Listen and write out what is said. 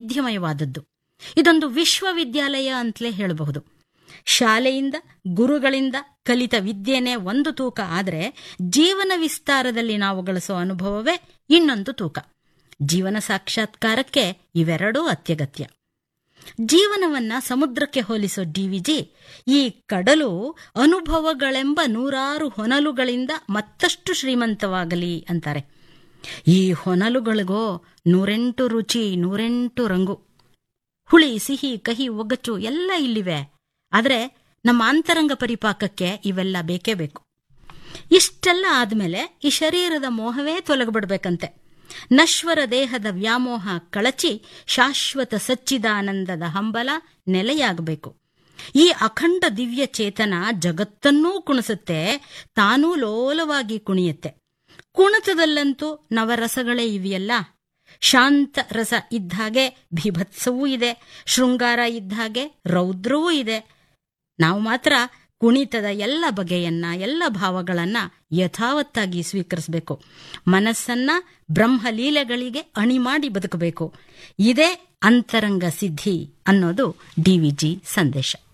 ವೈವಿಧ್ಯಮಯವಾದದ್ದು ಇದೊಂದು ವಿಶ್ವವಿದ್ಯಾಲಯ ಅಂತಲೇ ಹೇಳಬಹುದು ಶಾಲೆಯಿಂದ ಗುರುಗಳಿಂದ ಕಲಿತ ವಿದ್ಯೆನೇ ಒಂದು ತೂಕ ಆದರೆ ಜೀವನ ವಿಸ್ತಾರದಲ್ಲಿ ನಾವು ಗಳಿಸೋ ಅನುಭವವೇ ಇನ್ನೊಂದು ತೂಕ ಜೀವನ ಸಾಕ್ಷಾತ್ಕಾರಕ್ಕೆ ಇವೆರಡೂ ಅತ್ಯಗತ್ಯ ಜೀವನವನ್ನ ಸಮುದ್ರಕ್ಕೆ ಹೋಲಿಸೋ ಡಿವಿಜಿ ಈ ಕಡಲು ಅನುಭವಗಳೆಂಬ ನೂರಾರು ಹೊನಲುಗಳಿಂದ ಮತ್ತಷ್ಟು ಶ್ರೀಮಂತವಾಗಲಿ ಅಂತಾರೆ ಈ ಹೊನಲುಗಳಿಗೋ ನೂರೆಂಟು ರುಚಿ ನೂರೆಂಟು ರಂಗು ಹುಳಿ ಸಿಹಿ ಕಹಿ ಒಗಚು ಎಲ್ಲ ಇಲ್ಲಿವೆ ಆದರೆ ನಮ್ಮ ಅಂತರಂಗ ಪರಿಪಾಕಕ್ಕೆ ಇವೆಲ್ಲ ಬೇಕೇ ಬೇಕು ಇಷ್ಟೆಲ್ಲ ಆದ್ಮೇಲೆ ಈ ಶರೀರದ ಮೋಹವೇ ತೊಲಗಿಬಿಡ್ಬೇಕಂತೆ ನಶ್ವರ ದೇಹದ ವ್ಯಾಮೋಹ ಕಳಚಿ ಶಾಶ್ವತ ಸಚ್ಚಿದಾನಂದದ ಹಂಬಲ ನೆಲೆಯಾಗಬೇಕು ಈ ಅಖಂಡ ದಿವ್ಯ ಚೇತನ ಜಗತ್ತನ್ನೂ ಕುಣಿಸುತ್ತೆ ತಾನೂ ಲೋಲವಾಗಿ ಕುಣಿಯುತ್ತೆ ಕುಣಿತದಲ್ಲಂತೂ ನವರಸಗಳೇ ಇವೆಯಲ್ಲ ಶಾಂತ ರಸ ಇದ್ದ ಹಾಗೆ ಭೀಭತ್ಸವೂ ಇದೆ ಶೃಂಗಾರ ಇದ್ದ ಹಾಗೆ ರೌದ್ರವೂ ಇದೆ ನಾವು ಮಾತ್ರ ಕುಣಿತದ ಎಲ್ಲ ಬಗೆಯನ್ನ ಎಲ್ಲ ಭಾವಗಳನ್ನ ಯಥಾವತ್ತಾಗಿ ಸ್ವೀಕರಿಸಬೇಕು ಮನಸ್ಸನ್ನ ಬ್ರಹ್ಮಲೀಲೆಗಳಿಗೆ ಅಣಿ ಮಾಡಿ ಬದುಕಬೇಕು ಇದೇ ಅಂತರಂಗ ಸಿದ್ಧಿ ಅನ್ನೋದು ಡಿವಿಜಿ ಸಂದೇಶ